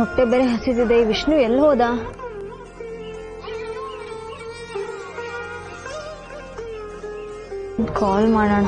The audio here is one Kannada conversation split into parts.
ಹೊಟ್ಟೆ ಬೇರೆ ಹಸಿದಿದೆ ಈ ವಿಷ್ಣು ಎಲ್ಲಿ ಹೋದ ಕಾಲ್ ಮಾಡೋಣ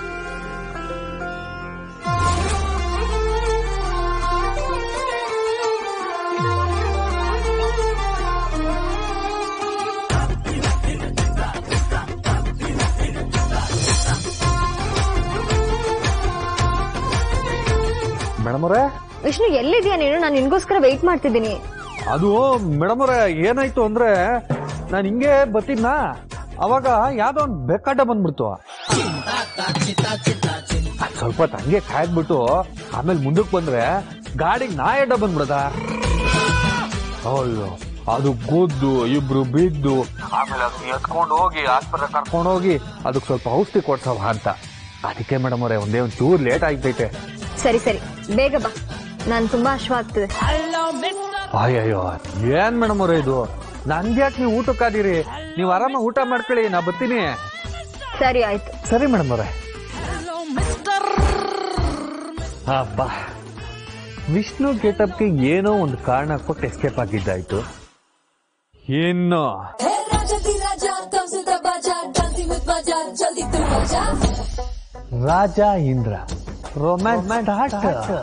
ಮೇಡಮ್ ಅವರೇ ವಿಷ್ಣು ಎಲ್ಲಿದ್ಯಾ ನೀನು ನಾನು ನಿನ್ಗೋಸ್ಕರ ವೆಯ್ಟ್ ಮಾಡ್ತಿದ್ದೀನಿ ಅದು ಮೇಡಮ್ ಅವರೇ ಏನಾಯ್ತು ಅಂದ್ರೆ ನಾನು ಹಿಂಗೆ ಬತ್ತಿದ್ನಾ ಅವಾಗ ಯಾವ್ದೋ ಒಂದು ಬೆಕ್ಕಡ್ಡ ಬಂದ್ಬಿಡ್ತು ಅದ್ ಸ್ವಲ್ಪ ಹೊತ್ತು ಹಂಗೆ ಕಾಯ್ದ್ಬಿಟ್ಟು ಆಮೇಲೆ ಮುಂದಕ್ಕೆ ಬಂದ್ರೆ ಗಾಡಿಗೆ ನಾ ಎಡ್ಡ ಬಂದ್ಬಿಡದ ಅಯ್ಯೋ ಅದು ಗುದ್ದು ಇಬ್ರು ಬಿದ್ದು ಆಮೇಲೆ ಅದನ್ನ ಎತ್ಕೊಂಡು ಹೋಗಿ ಆಸ್ಪತ್ರೆ ಕರ್ಕೊಂಡು ಹೋಗಿ ಅದಕ್ಕೆ ಸ್ವಲ್ಪ ಔಷಧಿ ಕೊಡ್ಸವ ಅಂತ ಅದಕ್ಕೆ ಮೇಡಮ್ ಅವರೇ ಒಂದೇ ಒಂದು ಚೂರ್ ಲೇಟ್ ಆಗ್ತೈತೆ ಸರಿ ಸರಿ ಬೇಗ ಬಾ ನಾನು ತುಂಬಾ ಅಶ್ವಾಗ್ತದೆ ಅಯ್ಯಯ್ಯೋ ಏನ್ ಮೇಡಮ್ ಅವ್ರೆ ಇದು ನನ್ಗ್ಯಾಕೆ ನೀವು ಊಟಕ್ಕಾದಿರಿ ನೀವು ಆರಾಮಾಗಿ ಊಟ ಮಾಡ್ಕೊಳ್ಳಿ ನಾ ಬರ್ತೀನಿ ಸರಿ ಆಯ್ತು ಸರಿ ಮೇಡಮ್ ಅವ್ರೆ ಅಬ್ಬಾ ವಿಷ್ಣು ಗೆಟಪ್ಗೆ ಏನೋ ಒಂದು ಕಾರಣ ಕೊಟ್ಟು ಎಸ್ಕೇಪ್ ಆಗಿದ್ದಾಯ್ತು ಏನು Hey Raja di Raja, comes with the baja, dancing with baja, jaldi tu baja. Raja Indra romance start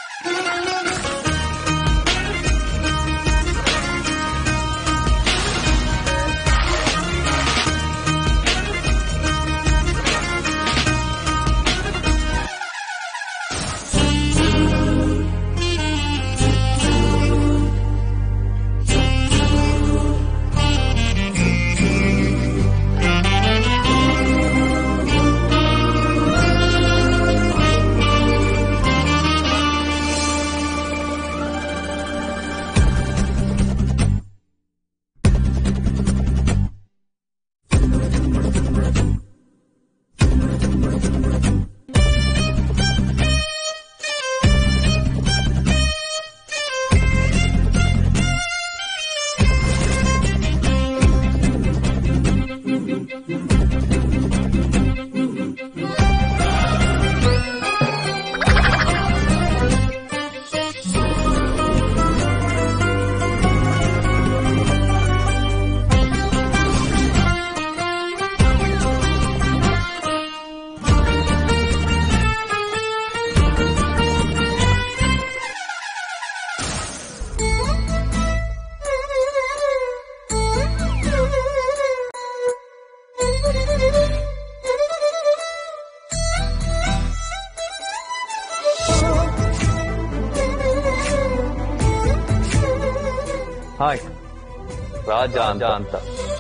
hi Raja ಅಂತ ಅಂತ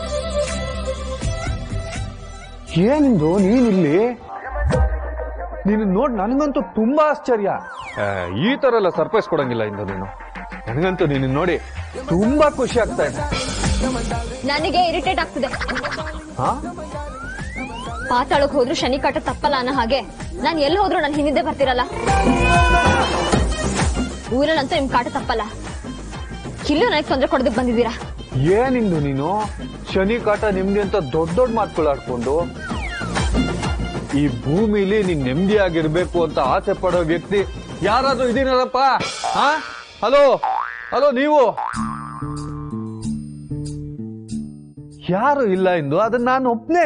ಏನಿಂದು ನೀನಿಲ್ಲಿ ನೀನು ನೋಡ್ ನನಗಂತೂ ತುಂಬಾ ಆಶ್ಚರ್ಯ ಆ, ಈ ತರ ಎಲ್ಲ ಸರ್ಪ್ರೈಸ್ ಕೊಡಂಗಿಲ್ಲ ಇಂದು ನೀನು ನನಗಂತೂ ನೀನು ನೋಡಿ ತುಂಬಾ ಖುಷಿ ಆಗ್ತಾ ಇದೆ ನನಗೆ ಇರಿಟೇಟ್ ಆಗ್ತಿದೆ ಹಾ ಪಾತಾಳಕ್ ಹೋದ್ರು ಶನಿ ಕಾಟ ತಪ್ಪಲ್ಲ ಅನ್ನೋ ಹಾಗೆ ನಾನ್ ಎಲ್ಲಿ ಹೋದ್ರು ನನ್ ಹಿಂದೆ ಬರ್ತಿರಲ್ಲ ಊರಲ್ಲಂತೂ ನಿಮ್ ಕಾಟ ತಪ್ಪಲ್ಲ ಇಲ್ಲೂ ನನಗೆ ತೊಂದರೆ ಕೊಡೋದಕ್ ಬಂದಿದ್ದೀರಾ ಏನಿಂದು ನೀನು ಶನಿ ಕಾಟ ನಿಮ್ದೆ ಅಂತ ದೊಡ್ಡ ದೊಡ್ಡ ಮಾತುಗಳಾಡ್ಕೊಂಡು ಈ ಭೂಮಿಲಿ ನೀನ್ ನೆಮ್ಮದಿಯಾಗಿರ್ಬೇಕು ಅಂತ ಆಸೆ ಪಡೋ ವ್ಯಕ್ತಿ ಯಾರಾದ್ರೂ ಇದೀನಲ್ಲಪ್ಪ ಹಾ ಹಲೋ ಹಲೋ ನೀವು ಯಾರು ಇಲ್ಲ ಎಂದು ಅದನ್ನ ನಾನು ಒಪ್ನೆ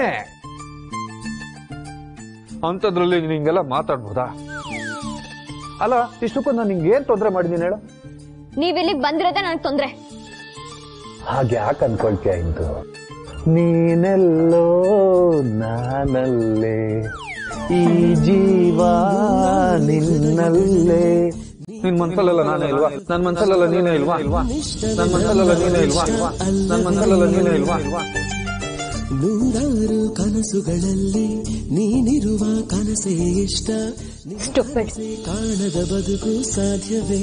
ಅಂಥದ್ರಲ್ಲಿ ನೀನ್ ಹಿಂಗೆಲ್ಲ ಮಾತಾಡ್ಬೋದಾ ಅಲ್ಲ ಇಷ್ಟಕ್ಕೂ ನಾನು ನಿಂಗೆ ಏನ್ ತೊಂದರೆ ಮಾಡಿದ್ದೀನಿ ಹೇಳು ನೀವಿಲ್ಲಿಗ್ ಬಂದಿರೋದೇ ನನಗೆ ತೊಂದ್ರೆ ಹಾಗೆ ಯಾಕೆ ಅನ್ಕೊಳ್ತೀಯ ಇಂದು ನೀನೆಲ್ಲೋ ನಾನಲ್ಲೇ ಈ ಜೀವ ನಿನ್ನಲ್ಲೇ ನಿನ್ ಮನ್ಸಲ್ಲೆಲ್ಲ ನಾನೇ ಇಲ್ವಾ ನನ್ ಮನ್ಸಲ್ಲೆಲ್ಲ ನೀನೇ ಇಲ್ವಾ ಇಲ್ವಾ ನನ್ ಮನ್ಸಲ್ಲೆಲ್ಲ ನೀನೇ ಇಲ್ವಾ ಇಲ್ವಾ ನನ್ ಮನ್ಸಲ್ಲೆಲ್ಲ ನೀನೇ ಇಲ್ವಾ ಇಲ್ವಾ ನೂರಾರು ಕನಸುಗಳಲ್ಲಿ ನೀನಿರುವ ಕನಸೇ ಇಷ್ಟ Stupid. ಕಾಣದ ಬದುಕು ಸಾಧ್ಯವೇ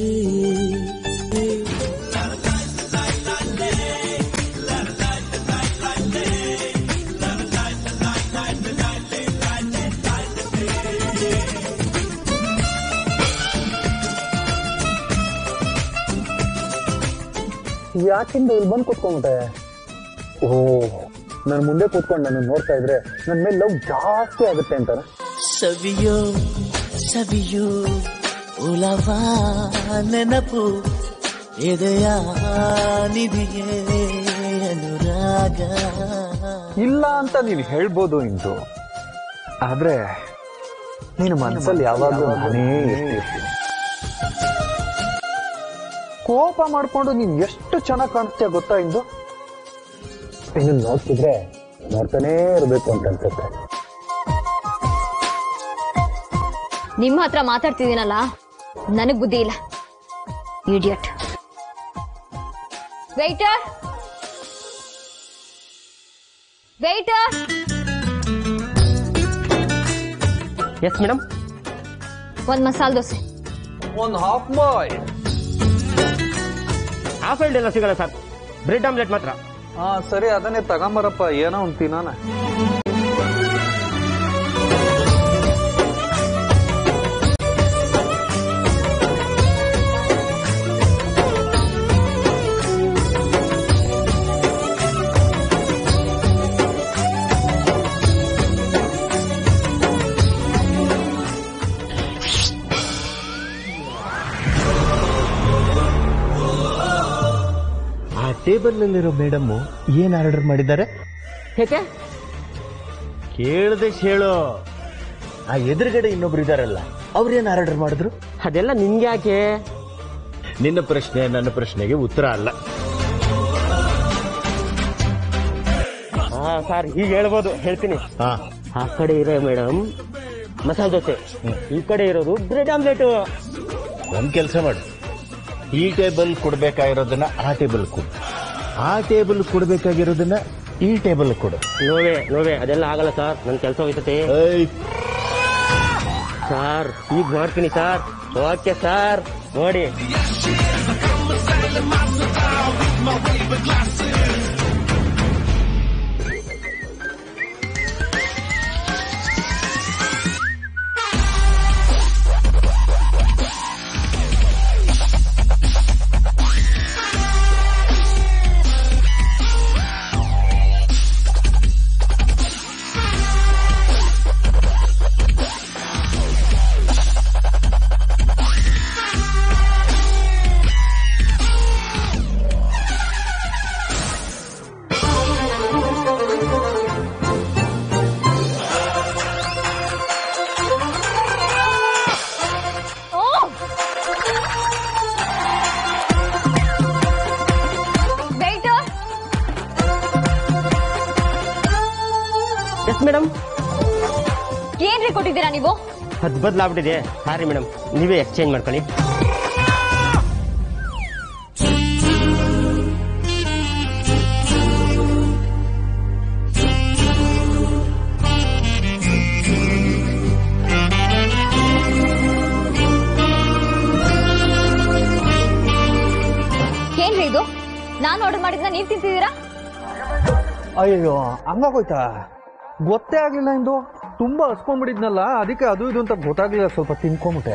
ಯಾಕಿಂದ ಇಲ್ಲಿ ಬಂದು ಕೂತ್ಕೊಂಡ್ಬಿಟ್ಟೆ ಓ ನನ್ ಮುಂದೆ ಕೂತ್ಕೊಂಡು ನನ್ನ ನೋಡ್ತಾ ಇದ್ರೆ ನನ್ ಮೇಲೆ ಲವ್ ಜಾಸ್ತಿ ಆಗುತ್ತೆ ಅಂತಾನೆ ಸವಿಯೋ ಸವಿಯೋ ಉಲವ ನೆನಪು ಎದೆಯ ನಿಧಿಯೇ ಅನುರಾಗ ಇಲ್ಲ ಅಂತ ನೀನು ಹೇಳ್ಬೋದು ಇಂದು ಆದ್ರೆ ನಿನ್ನ ಮನಸ್ಸಲ್ಲಿ ಯಾವಾಗಲೂ ನಾನೇ ಇರ್ತೀನಿ ಕೋಪ ಮಾಡ್ಕೊಂಡು ನೀನ್ ಎಷ್ಟು ಚೆನ್ನಾಗಿ ಕಾಣಿಸ್ತೀಯ ಗೊತ್ತಾ ಇಂದು ಇನ್ನು ನೋಡ್ತಿದ್ರೆ ನೋಡ್ತಾನೇ ಇರ್ಬೇಕು ಅಂತ ಅನ್ಸುತ್ತೆ ನಿಮ್ಮ ಹತ್ರ ಮಾತಾಡ್ತಿದ್ದೀನಲ್ಲ ನನಗ್ ಬುದ್ಧಿ ಇಲ್ಲ idiot waiter waiter yes madam ಒಂದ್ ಮಸಾಲ ದೋಸೆ ಒಂದು ಹಾಫ್ ಬಾಯ್ ಹಾಫ್ ಎಲ್ಡ್ ಎಲ್ಲ ಸಿಗಲ್ಲ ಸರ್ ಬ್ರೆಡ್ ಆಮ್ಲೆಟ್ ಮಾತ್ರ ಹಾ ಸರಿ ಅದನ್ನೇ ತಗೊಂಬರಪ್ಪ ಏನೋ ಒಂದು ತಿನ್ನೋಣ ಆ ಟೇಬಲ್ ನಲ್ಲಿರೋ ಮೇಡಮ್ ಏನ್ ಆರ್ಡರ್ ಮಾಡಿದ್ದಾರೆ ಹೇಗೆ ಕೇಳದೆ ಹೇಳು ಆ ಎದುರುಗಡೆ ಇನ್ನೊಬ್ರು ಇದಾರಲ್ಲ ಅವ್ರೇನ್ ಆರ್ಡರ್ ಮಾಡಿದ್ರು ಅದೆಲ್ಲ ನಿಮ್ಗೆ ಯಾಕೆ ನಿನ್ನ ಪ್ರಶ್ನೆ ನನ್ನ ಪ್ರಶ್ನೆಗೆ ಉತ್ತರ ಅಲ್ಲ ಹಾ ಸರ್ ಹೀಗೆ ಹೇಳ್ಬೋದು ಹೇಳ್ತೀನಿ ಹಾ ಆ ಕಡೆ ಇರೋ ಮೇಡಮ್ ಮಸಾಲೆ ದೋಸೆ ಈ ಕಡೆ ಇರೋದು ಬ್ರೆಡ್ ಆಮ್ಲೆಟ್ ಒಂದ್ ಕೆಲಸ ಮಾಡು ಈ ಟೇಬಲ್ ಕೊಡ್ಬೇಕಾಗಿರೋದನ್ನ ಆ ಟೇಬಲ್ ಕೊಡು ಆ ಟೇಬಲ್ ಕೊಡ್ಬೇಕಾಗಿರೋದನ್ನ ಈ ಟೇಬಲ್ ಕೊಡು ನೋವೇ ನೋವೇ ಅದೆಲ್ಲ ಆಗಲ್ಲ ಸರ್ ನನ್ನ ಕೆಲಸ ಹೋಯ್ತತೆ ಏಯ್, ಸರ್ ಈಗ ಮಾಡ್ತೀನಿ ಸರ್ ಓಕೆ ಸರ್ ನೋಡಿ ಓ ವೇಟರ್ ಎಸ್ ಮೇಡಮ್ ಏನ್ರಿ ಕೊಟ್ಟಿದ್ದೀರಾ ನೀವು ಅದು ಬದಲಾಗ್ಬಿಟ್ಟಿದೆ ಸಾರಿ ಮೇಡಮ್ ನೀವೇ ಎಕ್ಸ್ಚೇಂಜ್ ಮಾಡ್ಕೊಳ್ಳಿ ಏನ್ರಿ ಇದು ನಾನ್ ಆರ್ಡರ್ ಮಾಡಿದ್ನ ನೀವ್ ತಿಂತಿದ್ದೀರಾ ಅಯ್ಯೋ ಹಂಗಾಗೋಯ್ತಾ ಗೊತ್ತೇ ಆಗ್ಲಿಲ್ಲ ಇಂದು ತುಂಬಾ ಹಸ್ಕೊಂಡ್ಬಿಟ್ಟಿದ್ನಲ್ಲ ಅದಕ್ಕೆ ಅದು ಇದು ಅಂತ ಗೊತ್ತಾಗ್ಲಿಲ್ಲ ಸ್ವಲ್ಪ ತಿನ್ಕೊಂಬಿಟ್ಟೆ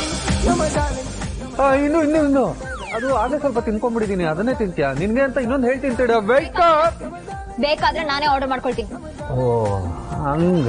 ಆ, ಇನ್ನು ಇನ್ನು ಇನ್ನು ಅದು ಆಗಲೇ ಸ್ವಲ್ಪ ತಿನ್ಕೊಂಡ್ಬಿಟ್ಟಿದೀನಿ ಅದನ್ನೇ ತಿಂತ್ಯಾ ನಿನ್ಗೆ ಅಂತ ಇನ್ನೊಂದು ಹೇಳ್ತೀನಿ ತಡ ವೆಯ್ಟ್ ಬೇಕಾದ್ರೆ ನಾನೇ ಆರ್ಡರ್ ಮಾಡ್ಕೊಳ್ತೀನಿ ಓ ಹಂಗ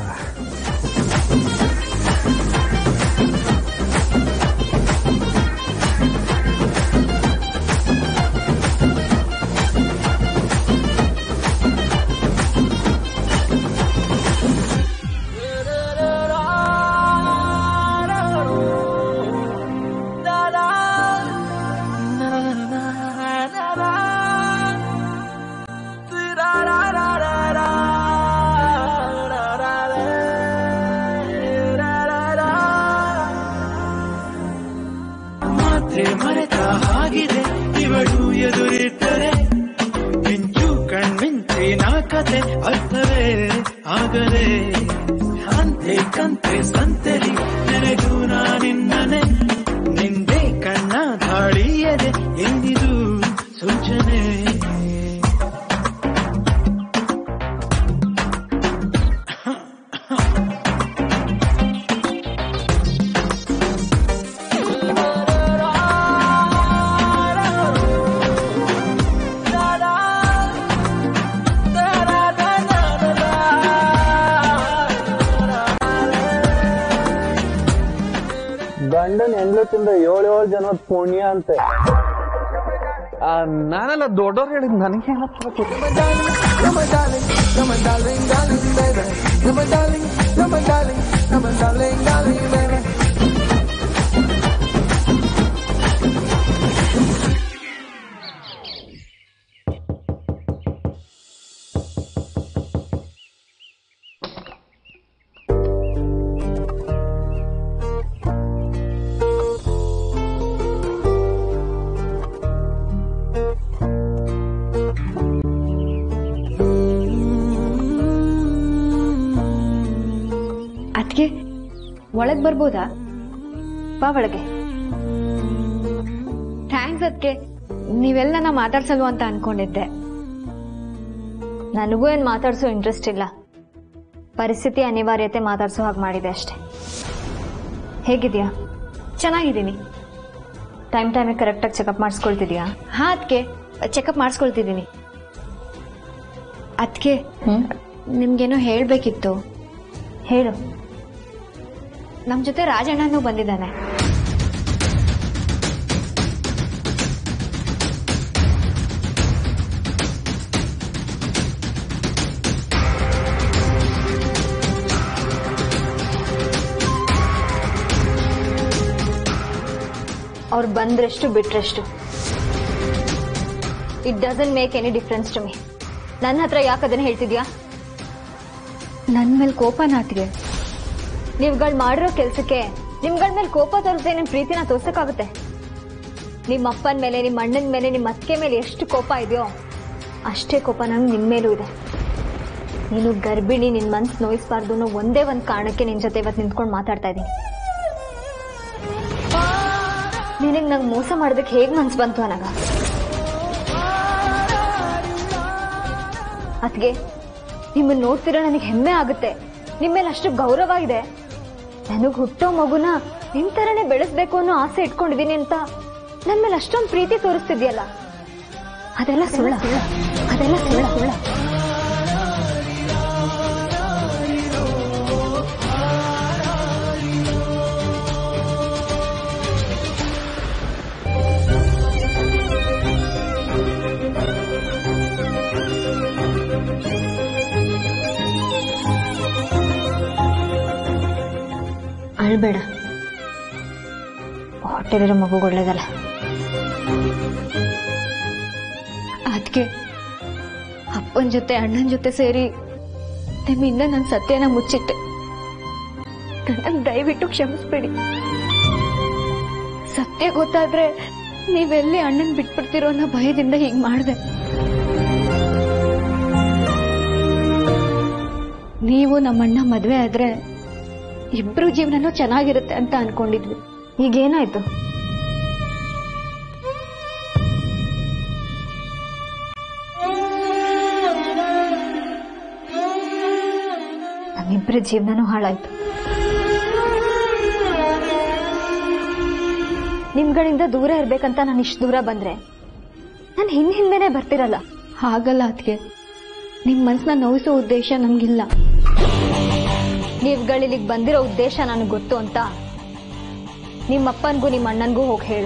ಮಾತೆ ಮರೆತ ಹಾಗಿದೆ ಇವಳು ಎದುರಿಟ್ಟರೆ ಮಿಂಚು ಕಣ್ಮಿಂಚಿನ ಕತೆ ಅರ್ಥವೇ ಆಗದೆ ಅಂತೆ ಕಂತೆ ಸಂತೆಲಿ ನೆನೆದು ನಾನಿನ್ನನೆ ನಿಂದೆ ಕಣ್ಣ ದಾಳಿಯದೆ ಏನಿದು ಸೂಚನೆ ಗಂಡನ ಹೆಂಡ್ಲತ್ತಿಂದ ಏಳು ಏಳು ಜನ ಪುಣ್ಯ ಅಂತೆ ಆ, ನಾನೆಲ್ಲ ದೊಡ್ಡವ್ರು ಹೇಳಿದ್ ನನಗೆ ಅದಕ್ಕೆ ಒಳಗ್ ಬರ್ಬೋದಾ ಬಾ ಒಳಗೆ ಥ್ಯಾಂಕ್ಸ್ ಅದಕ್ಕೆ ನೀವೆಲ್ಲ ನಾ ಮಾತಾಡ್ಸಲ್ವ ಅಂತ ಅನ್ಕೊಂಡಿದ್ದೆ ನನಗೂ ಏನ್ ಮಾತಾಡ್ಸೋ ಇಂಟ್ರೆಸ್ಟ್ ಇಲ್ಲ ಪರಿಸ್ಥಿತಿ ಅನಿವಾರ್ಯತೆ ಮಾತಾಡ್ಸೋ ಹಾಗೆ ಮಾಡಿದೆ ಅಷ್ಟೆ ಹೇಗಿದ್ಯಾ ಚೆನ್ನಾಗಿದ್ದೀನಿ ಟೈಮ್ ಟೈಮಿಗೆ ಕರೆಕ್ಟಾಗಿ ಚೆಕಪ್ ಮಾಡಿಸ್ಕೊಳ್ತಿದ್ಯಾ ಹಾ ಅದಕ್ಕೆ ಚೆಕಪ್ ಮಾಡಿಸ್ಕೊಳ್ತಿದ್ದೀನಿ ಅದಕ್ಕೆ ನಿಮ್ಗೇನೋ ಹೇಳಬೇಕಿತ್ತು ಹೇಳು ನಮ್ಮ ಜೊತೆ ರಾಜಣ್ಣನೂ ಬಂದಿದ್ದಾನೆ ಅವ್ರು ಬಂದ್ರೆಷ್ಟು ಬಿಟ್ರೆಷ್ಟು it doesn't make any difference to me ನನ್ನ ಹತ್ರ ಯಾಕೆ ಅದನ್ನ ಹೇಳ್ತಿದ್ಯಾ ನನ್ನ ಮೇಲೆ ಕೋಪ ನಾತಿಗೆ ನೀವುಗಳು ಮಾಡಿರೋ ಕೆಲ್ಸಕ್ಕೆ ನಿಮ್ಗಳ ಮೇಲೆ ಕೋಪ ತೋರಿಸದೆ ನಿಮ್ ಪ್ರೀತಿನ ತೋರ್ಸಕ್ಕಾಗುತ್ತೆ ನಿಮ್ಮ ಅಪ್ಪನ ಮೇಲೆ ನಿಮ್ಮ ಅಣ್ಣನ ಮೇಲೆ ನಿಮ್ಮ ಅತ್ತಿಗೆ ಮೇಲೆ ಎಷ್ಟು ಕೋಪ ಇದೆಯೋ ಅಷ್ಟೇ ಕೋಪ ನಂಗೆ ನಿನ್ ಮೇಲೂ ಇದೆ ನೀನು ಗರ್ಭಿಣಿ ನಿನ್ ಮನ್ಸು ನೋಯಿಸ್ಬಾರ್ದು ಅನ್ನೋ ಒಂದೇ ಒಂದು ಕಾರಣಕ್ಕೆ ನಿನ್ ಜೊತೆ ಇವತ್ತು ನಿಂತ್ಕೊಂಡು ಮಾತಾಡ್ತಾ ಇದ್ದೀನಿ ನಿನಗೆ ನಂಗೆ ಮೋಸ ಮಾಡೋದಕ್ಕೆ ಹೇಗ್ ಮನ್ಸು ಬಂತು ಅನಗ ಅದ್ಗೆ ನಿಮ್ಮನ್ನ ನೋಡ್ತಿರೋ ನನಗೆ ಹೆಮ್ಮೆ ಆಗುತ್ತೆ ನಿಮ್ಮ ಮೇಲೆ ಅಷ್ಟು ಗೌರವ ಇದೆ ನನಗ್ ಹುಟ್ಟೋ ಮಗುನ ನಿಮ್ ತರನೇ ಬೆಳೆಸ್ಬೇಕು ಅನ್ನೋ ಆಸೆ ಇಟ್ಕೊಂಡಿದೀನಿ ಅಂತ ನನ್ ಮೇಲೆ ಅಷ್ಟೊಂದು ಪ್ರೀತಿ ತೋರಿಸ್ತಿದ್ಯಲ್ಲ ಅದೆಲ್ಲ ಸುಳ್ಳ ಅದೆಲ್ಲ ಸುಳ್ಳ ಸುಳ್ಳ ಅಳ್ಬೇಡ ಹೊಟ್ಟೆಲಿರೋ ಮಗು ಒಳ್ಳೇದಲ್ಲ ಅದಕ್ಕೆ ಅಪ್ಪನ ಜೊತೆ ಅಣ್ಣನ ಜೊತೆ ಸೇರಿ ನಿಮ್ಮಿಂದ ನನ್ನ ಸತ್ಯನ ಮುಚ್ಚಿಟ್ಟೆ ನನ್ನ ದಯವಿಟ್ಟು ಕ್ಷಮಿಸ್ಬೇಡಿ ಸತ್ಯ ಗೊತ್ತಾದ್ರೆ ನೀವೆಲ್ಲಿ ಅಣ್ಣನ್ ಬಿಟ್ಬಿಡ್ತೀರೋ ಅನ್ನೋ ಭಯದಿಂದ ಹೀಗ್ ಮಾಡ್ದೆ ನೀವು ನಮ್ಮಣ್ಣ ಮದ್ವೆ ಆದ್ರೆ ಇಬ್ರು ಜೀವನನೂ ಚೆನ್ನಾಗಿರುತ್ತೆ ಅಂತ ಅನ್ಕೊಂಡಿದ್ವಿ ಈಗೇನಾಯ್ತು ನಮ್ಮಿಬ್ಬರ ಜೀವನನೂ ಹಾಳಾಯ್ತು ನಿಮ್ಗಳಿಂದ ದೂರ ಇರ್ಬೇಕಂತ ನಾನು ಇಷ್ಟು ದೂರ ಬಂದ್ರೆ ನಾನು ಹಿಂದ್ ಹಿಂದೆನೆ ಬರ್ತಿರಲ್ಲ ಹಾಗಲ್ಲ ಅದಕ್ಕೆ ನಿಮ್ ಮನ್ಸನ್ನ ನೋಯಿಸೋ ಉದ್ದೇಶ ನಮ್ಗಿಲ್ಲ ನೀವ್ಗಳಿಲ್ಲಿಗೆ ಬಂದಿರೋ ಉದ್ದೇಶ ನನಗೆ ಗೊತ್ತು ಅಂತ ನಿಮ್ಮಪ್ಪನ್ಗೂ ನಿಮ್ಮ ಅಣ್ಣನ್ಗೂ ಹೋಗಿ ಹೇಳು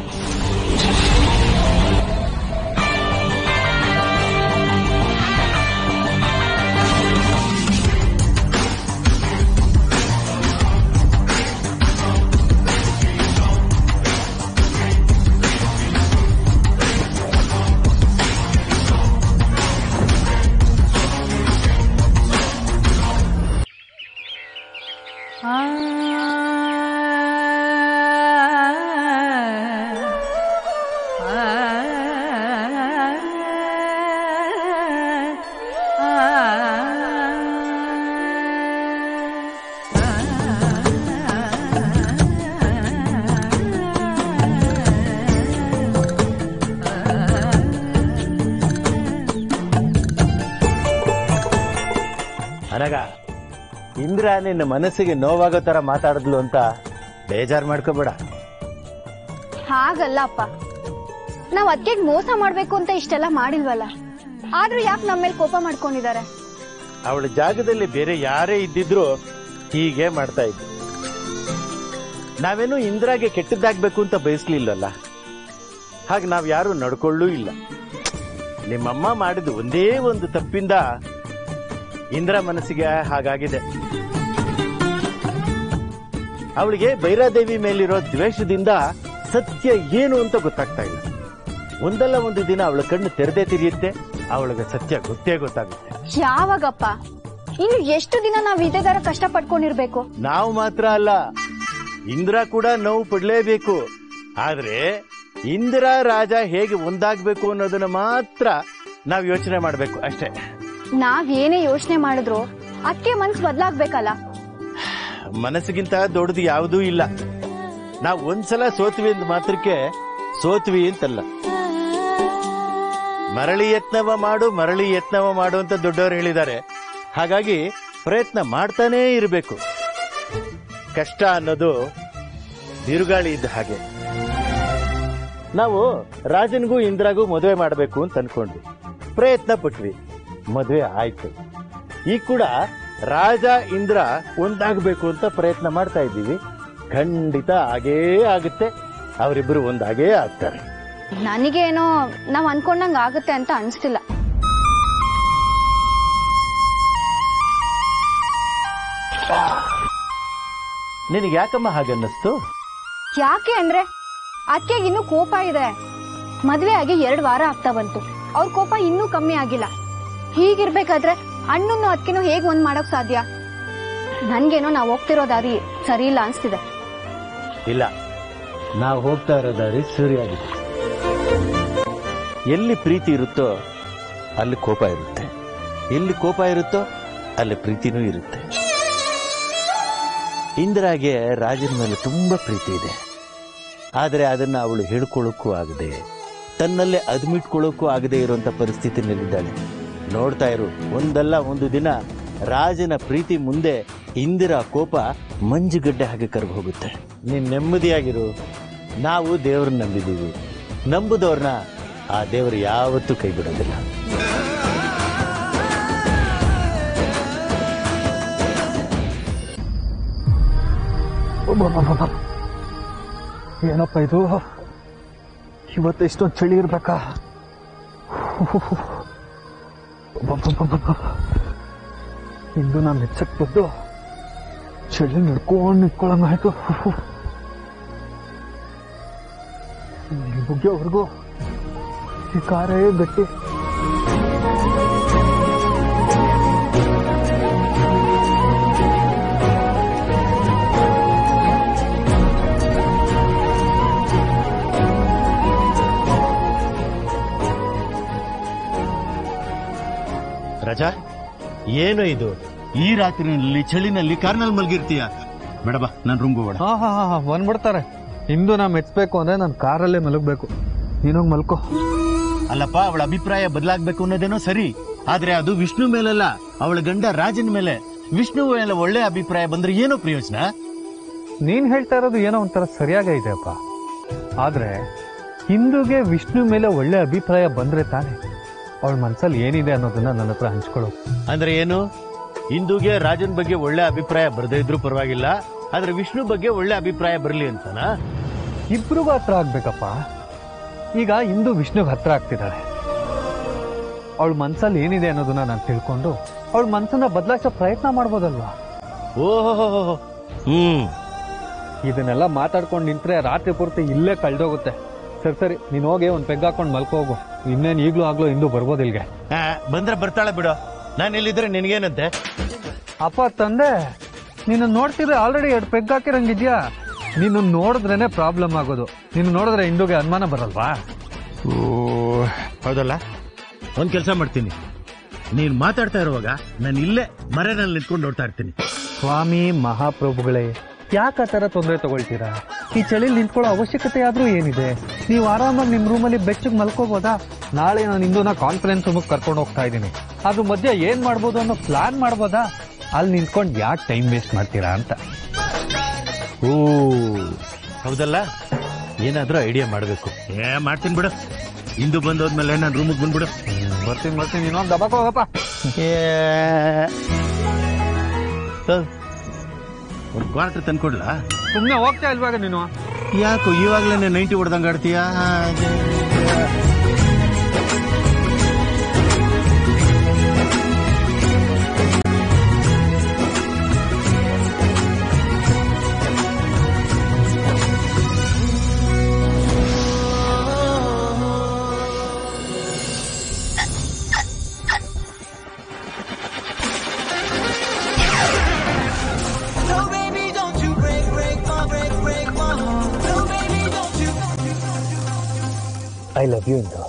ಅನಗ ಇಂದ್ರ ನಿನ್ನ ಮನಸ್ಸಿಗೆ ನೋವಾಗೋ ತರ ಮಾತಾಡಿದ್ಲು ಅಂತ ಬೇಜಾರ್ ಮಾಡ್ಕೋಬೇಡ ಹಾಗಲ್ಲ ಅಪ್ಪ ನಾವ್ ಅದಕ್ಕೆ ಮೋಸ ಮಾಡ್ಬೇಕು ಅಂತ ಇಷ್ಟೆಲ್ಲ ಮಾಡಿಲ್ವಲ್ಲ ಆದ್ರೂ ಯಾಕೆ ನಮ್ಮ ಮೇಲೆ ಕೋಪ ಮಾಡ್ಕೊಂಡಿದ್ದಾರೆ ಅವಳ ಜಾಗದಲ್ಲಿ ಬೇರೆ ಯಾರೇ ಇದ್ದಿದ್ರು ಹೀಗೆ ಮಾಡ್ತಾ ಇದ್ದೆ ನಾವೇನು ಇಂದ್ರಾಗೆ ಕೆಟ್ಟದ್ದಾಗ್ಬೇಕು ಅಂತ ಬಯಸ್ಲಿಲ್ಲಲ್ಲ ಹಾಗೆ ನಾವು ಯಾರು ನಡ್ಕೊಳ್ಳೂ ಇಲ್ಲ ನಿಮ್ಮಮ್ಮ ಮಾಡಿದ ಒಂದೇ ಒಂದು ತಪ್ಪಿಂದ ಇಂದ್ರ ಮನಸ್ಸಿಗೆ ಹಾಗಾಗಿದೆ ಅವಳಿಗೆ ಭೈರಾದೇವಿ ಮೇಲಿರೋ ದ್ವೇಷದಿಂದ ಸತ್ಯ ಏನು ಅಂತ ಗೊತ್ತಾಗ್ತಾ ಇಲ್ಲ ಒಂದಲ್ಲ ಒಂದು ದಿನ ಅವಳ ಕಣ್ಣು ತೆರೆದೇ ತಿರಿಯುತ್ತೆ ಅವಳಿಗೆ ಸತ್ಯ ಗೊತ್ತೇ ಗೊತ್ತಾಗುತ್ತೆ ಯಾವಾಗಪ್ಪ ಇನ್ನು ಎಷ್ಟು ದಿನ ನಾವ್ ಇದೇ ತರ ಕಷ್ಟ ಪಡ್ಕೊಂಡಿರ್ಬೇಕು ನಾವು ಮಾತ್ರ ಅಲ್ಲ ಇಂದ್ರ ಕೂಡ ನೋವು ಪಡ್ಲೇಬೇಕು ಆದ್ರೆ ಇಂದ್ರ ರಾಜ ಹೇಗೆ ಒಂದಾಗ್ಬೇಕು ಅನ್ನೋದನ್ನ ಮಾತ್ರ ನಾವು ಯೋಚನೆ ಮಾಡ್ಬೇಕು ಅಷ್ಟೇ ನಾವ್ ಏನೇ ಯೋಚನೆ ಮಾಡಿದ್ರು ಅದಕ್ಕೆ ಮನ್ಸ್ ಬದ್ಲಾಗ್ಬೇಕಲ್ಲ ಮನಸ್ಸಿಗಿಂತ ದೊಡ್ಡದು ಯಾವುದೂ ಇಲ್ಲ ನಾವು ಒಂದ್ಸಲ ಸೋತ್ವಿ ಅಂತ ಮಾತ್ರಕ್ಕೆ ಸೋತ್ವಿ ಅಂತಲ್ಲ ಮರಳಿ ಯತ್ನವ ಮಾಡು ಮರಳಿ ಯತ್ನವ ಮಾಡು ಅಂತ ದೊಡ್ಡವರು ಹೇಳಿದ್ದಾರೆ ಹಾಗಾಗಿ ಪ್ರಯತ್ನ ಮಾಡ್ತಾನೇ ಇರಬೇಕು ಕಷ್ಟ ಅನ್ನೋದು ಬಿರುಗಾಳಿ ಇದ್ದ ಹಾಗೆ ನಾವು ರಾಜನಿಗೂ ಇಂದ್ರಾಗೂ ಮದುವೆ ಮಾಡಬೇಕು ಅಂತ ಅನ್ಕೊಂಡ್ವಿ ಪ್ರಯತ್ನ ಪಟ್ವಿ ಮದುವೆ ಆಯ್ತು ಈಗ ಕೂಡ ರಾಜ ಇಂದ್ರ ಒಂದಾಗಬೇಕು ಅಂತ ಪ್ರಯತ್ನ ಮಾಡ್ತಾ ಇದ್ದೀವಿ ಖಂಡಿತ ಆಗೇ ಆಗುತ್ತೆ ಅವರಿಬ್ಬರು ಒಂದಾಗೇ ಆಗ್ತಾರೆ ನನಗೇನೋ ನಾವ್ ಅನ್ಕೊಂಡಂಗ್ ಆಗುತ್ತೆ ಅಂತ ಅನ್ಸ್ತಿಲ್ಲ ನಿನಗೆ ಯಾಕಮ್ಮ ಹಾಗನ್ನಿಸ್ತು ಯಾಕೆ ಅಂದ್ರೆ ಅದಕ್ಕೆ ಇನ್ನೂ ಕೋಪ ಇದೆ ಮದ್ವೆ ಆಗಿ ಎರಡ್ ವಾರ ಆಗ್ತಾ ಬಂತು ಅವ್ರ ಕೋಪ ಇನ್ನೂ ಕಮ್ಮಿ ಆಗಿಲ್ಲ ಹೀಗಿರ್ಬೇಕಾದ್ರೆ ಅಣ್ಣನ್ನು ಅದಕ್ಕಿನೂ ಹೇಗ್ ಒಂದ್ ಮಾಡಕ್ ಸಾಧ್ಯ ನನ್ಗೇನೋ ನಾವ್ ಹೋಗ್ತಿರೋ ದಾರಿ ಸರಿ ಇಲ್ಲ ಅನ್ಸ್ತಿದೆ ಇಲ್ಲ ನಾವು ಹೋಗ್ತಾ ಇರೋ ದಾರಿ ಸರಿಯಾಗಿದೆ ಎಲ್ಲಿ ಪ್ರೀತಿ ಇರುತ್ತೋ ಅಲ್ಲಿ ಕೋಪ ಇರುತ್ತೆ ಎಲ್ಲಿ ಕೋಪ ಇರುತ್ತೋ ಅಲ್ಲಿ ಪ್ರೀತಿನೂ ಇರುತ್ತೆ ಇಂದಿರಾಗೆ ರಾಜನ ಮೇಲೆ ತುಂಬಾ ಪ್ರೀತಿ ಇದೆ ಆದರೆ ಅದನ್ನ ಅವಳು ಹೇಳ್ಕೊಳ್ಳೋಕ್ಕೂ ಆಗದೆ ತನ್ನಲ್ಲೇ ಅದ್ಮಿಟ್ಕೊಳ್ಳೋಕ್ಕೂ ಆಗದೆ ಇರುವಂತ ಪರಿಸ್ಥಿತಿನಲ್ಲಿದ್ದಾಳೆ ನೋಡ್ತಾ ಇರು ಒಂದಲ್ಲ ಒಂದು ದಿನ ರಾಜನ ಪ್ರೀತಿ ಮುಂದೆ ಇಂದಿರಾ ಕೋಪ ಮಂಜುಗಡ್ಡೆ ಹಾಗೆ ಕರ್ಗ ಹೋಗುತ್ತೆ ನೀನ್ ನೆಮ್ಮದಿಯಾಗಿರು ನಾವು ದೇವ್ರನ್ನ ನಂಬಿದೀವಿ ನಂಬುದವ್ರನ್ನ ಆ ದೇವರು ಯಾವತ್ತೂ ಕೈ ಬಿಡೋದಿಲ್ಲ ಏನಪ್ಪ ಇದು ಇವತ್ತು ಇಷ್ಟೊಂದು ಚಳಿ ಇರ್ಬೇಕಾ ಇಂದು ನಾನು ಮೆಚ್ಚಕ್ ಬಂದು ಚಳಿ ನಡ್ಕೊಂಡು ನಿಂತ್ಕೊಳ್ಳಂಗಾಯ್ತು ಇಲ್ಲಿ ಮುಗಿಯೋವರೆಗೂ ಈ ಕಾರೇ ಗಟ್ಟಿ ರಜಾ ಏನು ಇದು ಈ ರಾತ್ರಿನಲ್ಲಿ ಚಳಿನಲ್ಲಿ ಕಾರ್ನಲ್ಲಿ ಮಲ್ಗಿರ್ತೀಯ ಬೇಡಬಾ ನಾನು ರೂಮ್ಗೆ ಹೋಗೋಣ ಹಾ ಹಾ ಹಾ ಬಂದ್ಬಿಡ್ತಾರೆ ಇಂದು ನಾ ಮೆಚ್ಚಬೇಕು ಅಂದ್ರೆ ನಾನು ಕಾರಲ್ಲೇ ಮಲಗಬೇಕು ನೀನೋಗಿ ಮಲ್ಕೋ ಅಲ್ಲಪ್ಪ ಅವಳ ಅಭಿಪ್ರಾಯ ಬದಲಾಗ್ಬೇಕು ಅನ್ನೋದೇನೋ ಸರಿ ಆದ್ರೆ ಅದು ವಿಷ್ಣು ಮೇಲಲ್ಲ ಅವಳ ಗಂಡ ರಾಜನ ಮೇಲೆ ವಿಷ್ಣು ಮೇಲೆ ಒಳ್ಳೆ ಅಭಿಪ್ರಾಯ ಬಂದ್ರೆ ಏನೋ ಪ್ರಯೋಜನ ನೀನ್ ಹೇಳ್ತಾ ಇರೋದು ಏನೋ ಒಂಥರ ಸರಿಯಾಗೇ ಇದೆಯಪ್ಪ ಆದ್ರೆ ಹಿಂದೂಗೆ ವಿಷ್ಣು ಮೇಲೆ ಒಳ್ಳೆ ಅಭಿಪ್ರಾಯ ಬಂದ್ರೆ ತಾನೆ ಅವಳ ಮನ್ಸಲ್ಲಿ ಏನಿದೆ ಅನ್ನೋದನ್ನ ನನ್ನ ಹತ್ರ ಹಂಚ್ಕೊಳ್ಳೋ ಅಂದ್ರೆ ಏನು ಇಂದುಗೆ ರಾಜನ ಬಗ್ಗೆ ಒಳ್ಳೆ ಅಭಿಪ್ರಾಯ ಬರದೇ ಇದ್ರೂ ಪರವಾಗಿಲ್ಲ ಆದ್ರೆ ವಿಷ್ಣು ಬಗ್ಗೆ ಒಳ್ಳೆ ಅಭಿಪ್ರಾಯ ಬರಲಿ ಅಂತನಾ ಇಬ್ರಿಗೂ ಹತ್ರ ಆಗ್ಬೇಕಪ್ಪ ಈಗ ಇಂದು ವಿಷ್ಣುಗೆ ಹತ್ರ ಆಗ್ತಿದ್ದಾಳೆ ಅವಳ ಮನ್ಸಲ್ಲಿ ಏನಿದೆ ಅನ್ನೋದನ್ನ ನಾನು ತಿಳ್ಕೊಂಡು ಅವಳ ಮನ್ಸನ್ನ ಬದಲಾಯಿಸೋ ಪ್ರಯತ್ನ ಮಾಡ್ಬೋದಲ್ವಾ ಓಹೋ ಹ್ಮ್ ಇದನ್ನೆಲ್ಲ ಮಾತಾಡ್ಕೊಂಡು ನಿಂತ್ರೆ ರಾತ್ರಿ ಪೂರ್ತಿ ಇಲ್ಲೇ ಕಳ್ದೋಗುತ್ತೆ ಸರಿ ಸರಿ ನೀನ್ ಹೋಗಿ ಒಂದ್ ಪೆಗ್ ಹಾಕೊಂಡು ಮಲ್ಕೋ ಹೋಗು ಇನ್ನೇನ್ ಈಗ್ಲೂ ಆಗ್ಲೂ ಇಂದು ಬರ್ಬೋದು ಇಲ್ಗೆ ಆ, ಬಂದ್ರೆ ಬರ್ತಾಳೆ ಬಿಡು ನಾನು ಇಲ್ಲಿದ್ರೆ ನಿನಗೇನಂತೆ ಅಪ್ಪ ತಂದೆ ನೀನು ನೋಡ್ತಿದ್ರೆ ಆಲ್ರೆಡಿ ಎರಡು ಪೆಗ್ ಹಾಕಿರಂಗಿದ್ಯಾ ನೀನು ನೋಡಿದ್ರೇನೆ ಪ್ರಾಬ್ಲಮ್ ಆಗೋದು ನೀನು ನೋಡಿದ್ರೆ ಇಂದುಗೆ ಅನುಮಾನ ಬರಲ್ವಾ ಹೌದಲ್ಲ ಒಂದ್ ಕೆಲಸ ಮಾಡ್ತೀನಿ ನೀನ್ ಮಾತಾಡ್ತಾ ಇರುವಾಗ ನಾನು ಇಲ್ಲೇ ಮರೆನಲ್ಲಿ ನಿಂತ್ಕೊಂಡು ನೋಡ್ತಾ ಇರ್ತೀನಿ ಸ್ವಾಮಿ ಮಹಾಪ್ರಭುಗಳೇ ಯಾಕೆ ಆ ಥರ ತೊಂದರೆ ತಗೊಳ್ತೀರಾ ಈ ಚಳಿಲಿ ನಿಂತ್ಕೊಳ್ಳೋ ಅವಶ್ಯಕತೆ ಆದ್ರೂ ಏನಿದೆ ನೀವು ಆರಾಮಾಗಿ ನಿಮ್ ರೂಮಲ್ಲಿ ಬೆಚ್ಚಗೆ ಮಲ್ಕೋಬೋದಾ ನಾಳೆ ನಾನು ಇಂದು ಕಾನ್ಫರೆನ್ಸ್ ರೂಮಿಗೆ ಕರ್ಕೊಂಡು ಹೋಗ್ತಾ ಇದ್ದೀನಿ ಅದ್ರ ಮಧ್ಯೆ ಏನ್ ಮಾಡ್ಬೋದು ಅನ್ನೋ ಪ್ಲಾನ್ ಮಾಡ್ಬೋದಾ ಅಲ್ಲಿ ನಿಂತ್ಕೊಂಡು ಯಾಕೆ ಟೈಮ್ ವೇಸ್ಟ್ ಮಾಡ್ತೀರಾ ಅಂತ ಓ ಹೌದಲ್ಲ ಏನಾದ್ರೂ ಐಡಿಯಾ ಮಾಡ್ಬೇಕು ಏ ಮಾಡ್ತೀನಿ ಬಿಡು ಇಂದು ಬಂದೋದ್ಮೇಲೆ ನಾನು ರೂಮಿಗೆ ಬಂದ್ಬಿಡು ಬರ್ತೀನಿ ಬರ್ತೀನಿ ಇನ್ನೊಂದು ದಬಾಕ್ ಹೋಗಪ್ಪ ಒಂದು ಕ್ವಾರ್ಟರ್ ತಂದ್ಕೊಡ್ಲಾ ಸುಮ್ಮನೆ ಹೋಗ್ತಾ ಇಲ್ವಾಗ ನೀನು ಯಾಕೋ ಇವಾಗ್ಲೇನೆ ನೈಂಟಿ ಹೊಡೆದಂಗ ಆಡ್ತೀಯಾ No, baby, don't you break, break my, break, break my heart. No, baby, don't you. I love you into